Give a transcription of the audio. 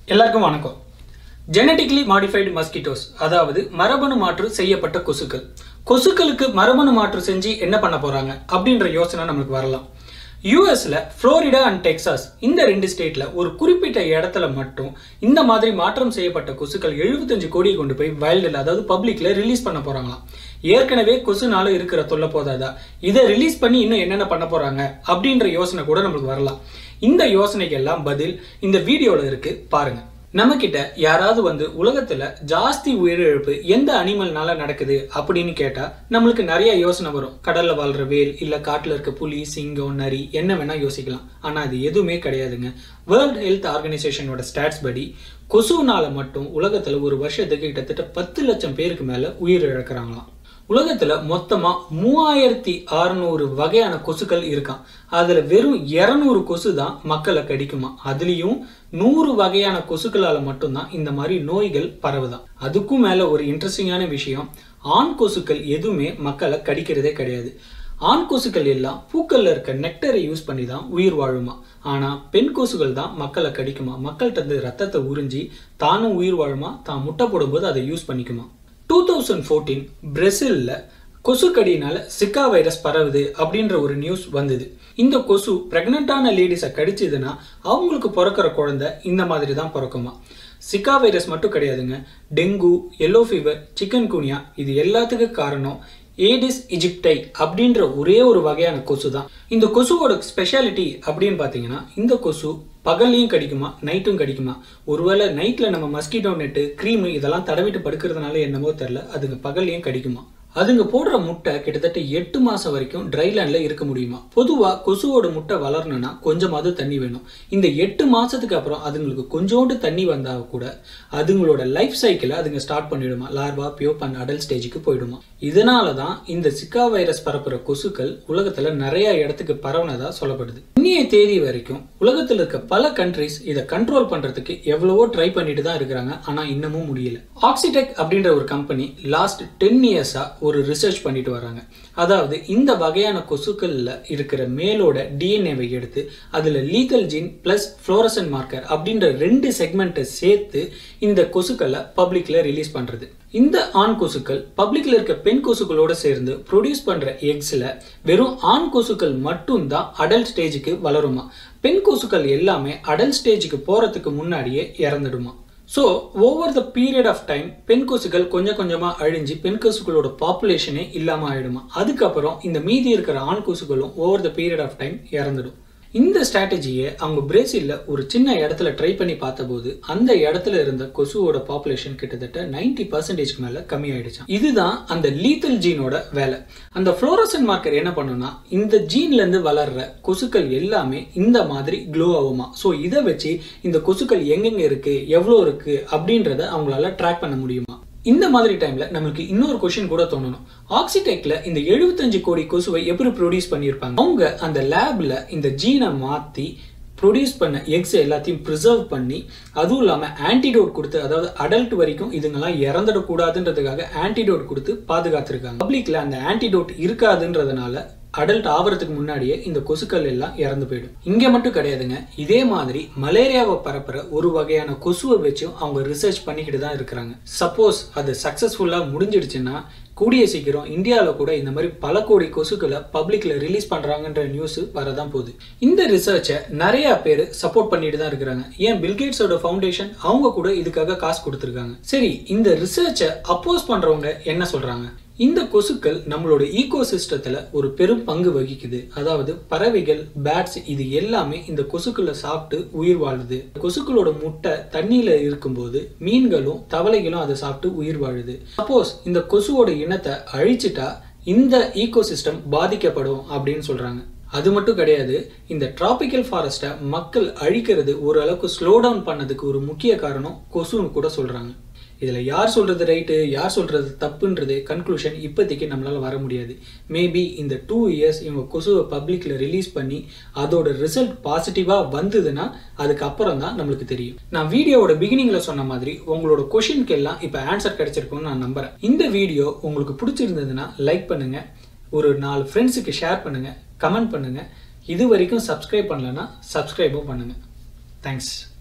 எல்லாருக்கும் வணக்கம் genetically modified mosquitoes அதாவது மரபணு மாற்று செய்யப்பட்ட கொசுக்கள் கொசுக்களுக்கு மரபணு மாற்று செஞ்சு என்ன பண்ண போறாங்க அப்படின்ற யோசனை நமக்கு வரலாம் யூஎஸ்ல ஃப்ளோரிடா அண்ட் டெக்சாஸ் இந்த ரெண்டு ஸ்டேட்ல ஒரு குறிப்பிட்ட இடத்துல மட்டும் இந்த மாதிரி மாற்றம் செய்யப்பட்ட கொசுக்கள் 75 கோடியை கொண்டு போய் வைல்டில் அதாவது பப்ளிக்ல ரிலீஸ் பண்ண போறாங்களாம் ஏற்கனவே கொசுனால இருக்கிற தொல்லை போதாதா இதை ரிலீஸ் பண்ணி இன்னும் என்னென்ன பண்ண போறாங்க அப்படின்ற யோசனை கூட நமக்கு வரலாம் இந்த யோசனைக்கு எல்லாம் பதில் இந்த வீடியோல இருக்கு பாருங்க நம்ம கிட்ட யாராவது வந்து உலகத்துல ஜாஸ்தி உயிரிழப்பு எந்த அனிமல்னால நடக்குது அப்படின்னு கேட்டா நம்மளுக்கு நிறைய யோசனை வரும் கடல்ல வாழ்ற வேல் இல்ல காட்டுல இருக்க புலி சிங்கம் நரி என்ன வேணா யோசிக்கலாம் ஆனா அது எதுவுமே கிடையாதுங்க வேர்ல்ட் ஹெல்த் ஆர்கனைசேஷனோட ஸ்டாட்ஸ் படி கொசுனால மட்டும் உலகத்துல ஒரு வருஷத்துக்கு கிட்டத்தட்ட பத்து லட்சம் பேருக்கு மேல உயிர் இழக்கிறாங்களாம் உலகத்துல மொத்தமா மூவாயிரத்தி அறுநூறு வகையான கொசுக்கள் இருக்காம் அதுல வெறும் இருநூறு கொசு தான் மக்களை கடிக்குமா அதுலயும் நூறு வகையான கொசுக்களால மட்டும்தான் இந்த மாதிரி நோய்கள் பரவுதான் அதுக்கும் மேல ஒரு இன்ட்ரெஸ்டிங்கான விஷயம் ஆண் கொசுக்கள் எதுவுமே மக்களை கடிக்கிறதே கிடையாது ஆண் கொசுக்கள் எல்லாம் பூக்கள்ல இருக்க நெக்டரை யூஸ் பண்ணி தான் உயிர் வாழுமா ஆனா பெண் கொசுகள் தான் மக்களை கடிக்குமா மக்கள்கிட்ட இருந்து ரத்தத்தை உறிஞ்சி தானும் உயிர் வாழுமா தான் முட்டை போடும்போது அதை யூஸ் பண்ணிக்குமா டூ தௌசண்ட் ஃபோர்டீன் பிரேசில்ல கொசுக்கடியினால சிக்கா வைரஸ் பரவுது அப்படின்ற ஒரு நியூஸ் வந்தது இந்த கொசு பிரெக்னண்டான லேடிஸை கடிச்சதுன்னா அவங்களுக்கு பிறக்கிற குழந்தை இந்த மாதிரி தான் பிறக்குமா சிக்கா வைரஸ் மட்டும் கிடையாதுங்க dengue yellow fever chikungunya இது எல்லாத்துக்கும் காரணம் ஏடிஸ் இஜிப்டை அப்படின்ற ஒரே ஒரு வகையான கொசு தான் இந்த கொசுவோட ஸ்பெஷாலிட்டி அப்படின்னு பார்த்தீங்கன்னா இந்த கொசு பகல்லையும் கடிக்குமா நைட்டும் கடிக்குமா ஒருவேளை நைட்ல நம்ம மஸ்கிட்டோ நெட்டு க்ரீம் இதெல்லாம் தடவிட்டு படுக்கிறதுனால என்னமோ தெரில அதுங்க பகல்லையும் கடிக்குமா அதுங்க போடுற முட்டை கிட்டத்தட்ட எட்டு மாசம் வரைக்கும் ட்ரைலேண்ட்ல இருக்க முடியுமா பொதுவா கொசுவோட முட்டை வளரணும்னா கொஞ்சமாவது தண்ணி வேணும் இந்த எட்டு மாசத்துக்கு அப்புறம் அதுங்களுக்கு கொஞ்சோண்டு தண்ணி வந்தா கூட அதுங்களோட லைஃப் சைக்கிளை அதுங்க ஸ்டார்ட் பண்ணிடுமா லார்வா பியோப் அண்ட் அடல் ஸ்டேஜுக்கு போயிடுமா இதனால தான் இந்த சிக்கா வைரஸ் பரப்புற கொசுக்கள் உலகத்துல நிறைய இடத்துக்கு பரவுனதா சொல்லப்படுது இன்னைய தேதி வரைக்கும் உலகத்துல இருக்க பல கண்ட்ரிஸ் இதை கண்ட்ரோல் பண்றதுக்கு எவ்வளவோ ட்ரை பண்ணிட்டு தான் இருக்கிறாங்க ஆனா இன்னமும் முடியல ஆக்சிடெக் அப்படின்ற ஒரு கம்பெனி லாஸ்ட் டென் இயர்ஸா ஒரு ரிசர்ச் பண்ணிட்டு வராங்க அதாவது இந்த வகையான கொசுக்கள்ல இருக்கிற மேலோட டிஎன்ஏவை எடுத்து அதுல lethal gene plus fluorescent marker அப்படின்ற ரெண்டு செக்மெண்ட்டை சேர்த்து இந்த கொசுக்களை பப்ளிக்ல ரிலீஸ் பண்றது இந்த ஆண் கொசுக்கள் பப்ளிக்ல இருக்க பெண் கொசுக்களோட சேர்ந்து ப்ரொடியூஸ் பண்ற எக்ஸ்ல வெறும் ஆண் கொசுக்கள் மட்டும்தான் அடல்ட் ஸ்டேஜுக்கு வளருமா பெண் கொசுக்கள் எல்லாமே அடல்ட் ஸ்டேஜுக்கு போறதுக்கு முன்னாடியே இறந்துடுமா so over the period of time பெண் கொசுக்கள் கொஞ்சம் கொஞ்சமாக அழிஞ்சு பெண் கொசுக்களோட பாப்புலேஷனே இல்லாமல் ஆயிடுமா அதுக்கப்புறம் இந்த மீதி இருக்கிற ஆண் கொசுக்களும் over the period of time இறந்துடும் இந்த ஸ்ட்ராட்டஜியை அவங்க பிரேசில்ல ஒரு சின்ன இடத்துல ட்ரை பண்ணி பார்த்தபோது அந்த இடத்துல இருந்த கொசுவோட பாப்புலேஷன் கிட்டத்தட்ட நைன்டி பர்சன்டேஜ்க்கு மேல கம்மி ஆயிடுச்சு இதுதான் அந்த லீத்தல் ஜீனோட வேலை அந்த ஃப்ளோரசன் மார்க்கர் என்ன பண்ணுன்னா இந்த ஜீன்ல இருந்து வளர்ற கொசுக்கள் எல்லாமே இந்த மாதிரி க்ளோ ஆகுமா ஸோ இதை வச்சு இந்த கொசுக்கள் எங்கெங்க இருக்கு எவ்வளோ இருக்கு அப்படின்றத அவங்களால ட்ராக் பண்ண முடியுமா இந்த மாதிரி டைம்ல நமக்கு இன்னொரு கொஸ்டின் கூட தோணணும் ஆக்சிடெக்ல இந்த 75 கோடி கொசுவை எப்படி ப்ரொடியூஸ் பண்ணியிருப்பாங்க அவங்க அந்த லேப்ல இந்த ஜீனை மாத்தி ப்ரொடியூஸ் பண்ண எக்ஸ் எல்லாத்தையும் ப்ரிசர்வ் பண்ணி அதுவும் இல்லாமல் ஆன்டிடோட் கொடுத்து அதாவது அடல்ட் வரைக்கும் இதுங்கெல்லாம் இறந்துடக்கூடாதுன்றதுக்காக ஆன்டிடோட் கொடுத்து பாதுகாத்துருக்காங்க பப்ளிக்ல அந்த ஆன்டிடோட் இருக்காதுன்றதுனால அடல்ட் ஆவறதுக்கு முன்னாடியே இந்த கொசுக்கள் எல்லாம் இறந்து போயிடும் இங்க மட்டும் கிடையாதுங்க இதே மாதிரி மலேரியாவை பரப்புற ஒரு வகையான கொசுவை வச்சும் அவங்க ரிசர்ச் பண்ணிக்கிட்டு தான் இருக்கிறாங்க சப்போஸ் அது சக்சஸ்ஃபுல்லா முடிஞ்சிடுச்சுன்னா கூடிய சீக்கிரம் இந்தியாவில் கூட இந்த மாதிரி பல கோடி கொசுக்களை பப்ளிக்ல ரிலீஸ் பண்றாங்கன்ற நியூஸ் வரதான் போகுது இந்த ரிசர்ச்சை நிறைய பேர் சப்போர்ட் பண்ணிட்டு தான் இருக்கிறாங்க ஏன் பில்கேட்ஸோட ஃபவுண்டேஷன் அவங்க கூட இதுக்காக காசு கொடுத்துருக்காங்க சரி இந்த ரிசர்ச்சை அப்போஸ் பண்றவங்க என்ன சொல்றாங்க இந்த கொசுக்கள் நம்மளோட ஈகோ சிஸ்டத்துல ஒரு பெரும் பங்கு வகிக்குது அதாவது பறவைகள் பேட்ஸ் இது எல்லாமே இந்த கொசுக்களை சாப்பிட்டு உயிர் வாழுது கொசுக்களோட முட்டை தண்ணியில இருக்கும்போது மீன்களும் தவளைகளும் அதை சாப்பிட்டு உயிர் வாழுது சப்போஸ் இந்த கொசுவோட இனத்தை அழிச்சிட்டா இந்த ஈகோ சிஸ்டம் பாதிக்கப்படும் அப்படின்னு சொல்றாங்க அது மட்டும் கிடையாது இந்த டிராபிக்கல் ஃபாரஸ்ட்டை மக்கள் அழிக்கிறது ஓரளவுக்கு ஸ்லோ டவுன் பண்ணதுக்கு ஒரு முக்கிய காரணம் கொசுன்னு கூட சொல்றாங்க இதுல யார் சொல்றது ரைட்டு யார் சொல்றது தப்புன்றது கன்க்ளூஷன் இப்போதைக்கு நம்மளால வர முடியாது மேபி இந்த டூ இயர்ஸ் இவங்க கொசுவை பப்ளிக்ல ரிலீஸ் பண்ணி அதோட ரிசல்ட் பாசிட்டிவா வந்ததுன்னா அதுக்கப்புறம் தான் நம்மளுக்கு தெரியும் நான் வீடியோவோட பிகினிங்ல சொன்ன மாதிரி உங்களோட கொஷினுக்கு எல்லாம் இப்போ ஆன்சர் கிடைச்சிருக்கும்னு நான் நம்புறேன் இந்த வீடியோ உங்களுக்கு பிடிச்சிருந்ததுன்னா லைக் பண்ணுங்க ஒரு நாலு ஃப்ரெண்ட்ஸுக்கு ஷேர் பண்ணுங்க கமெண்ட் பண்ணுங்க இது வரைக்கும் சப்ஸ்கிரைப் பண்ணலன்னா சப்ஸ்கிரைபும் பண்ணுங்க தேங்க்ஸ்